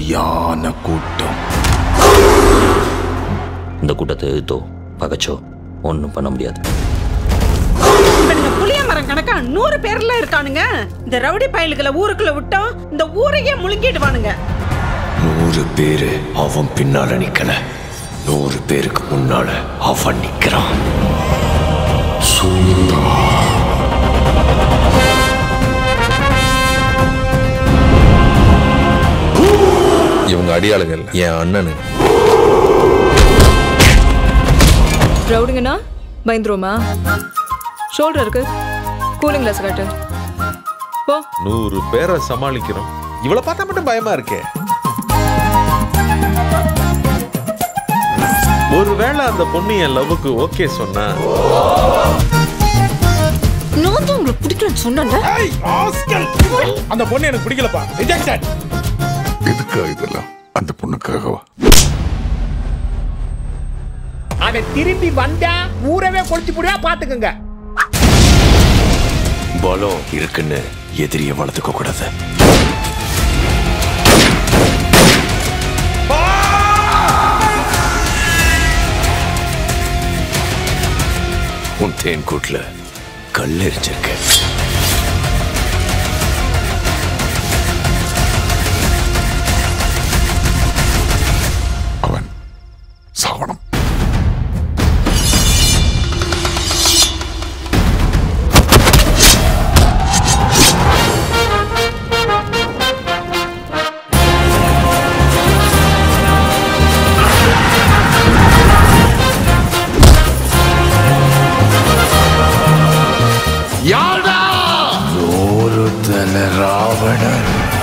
சரியான கூட்டம் இந்த கூட்டத்தை எதிர்த்தோ பகச்சோ ஒன்றும் பண்ண முடியாது இவனுங்க புளிய மரம் கணக்கா நூறு பேர்ல இருக்கானுங்க இந்த ரவுடி பயலுகளை ஊருக்குள்ள விட்டோம் இந்த ஊரையே முழுங்கிடுவானுங்க நூறு பேரு அவன் பின்னால நிக்கல நூறு பேருக்கு முன்னால அவன் நிக்கிறான் இவங்க அடியாளுகள் என் அண்ணனு ரவுடிங்கண்ணா பயந்துருவோமா ஷோல்டர் இருக்கு கூலிங் கிளாஸ் காட்டு போ நூறு பேரை சமாளிக்கிறோம் இவளை பார்த்தா மட்டும் பயமா இருக்கே ஒருவேளை அந்த பொண்ணு என் லவ்வுக்கு ஓகே சொன்னா நான் தான் உங்களுக்கு பிடிக்கலன்னு சொன்னேன்ல அந்த பொண்ணு எனக்கு பிடிக்கலப்பா ரிஜெக்டட் எதுக்கா இதெல்லாம் அந்த பொண்ணுக்காகவா அவன் திரும்பி வந்தா ஊரவே கொளுத்தி முடியா பாத்துக்கோங்க பலம் இருக்குன்னு எதிரிய வளர்த்துக்க கூடாது உன் தேன் கூட்டுல கல் எரிஞ்சிருக்க அவன் சாவണം நூறு தல ராவணன்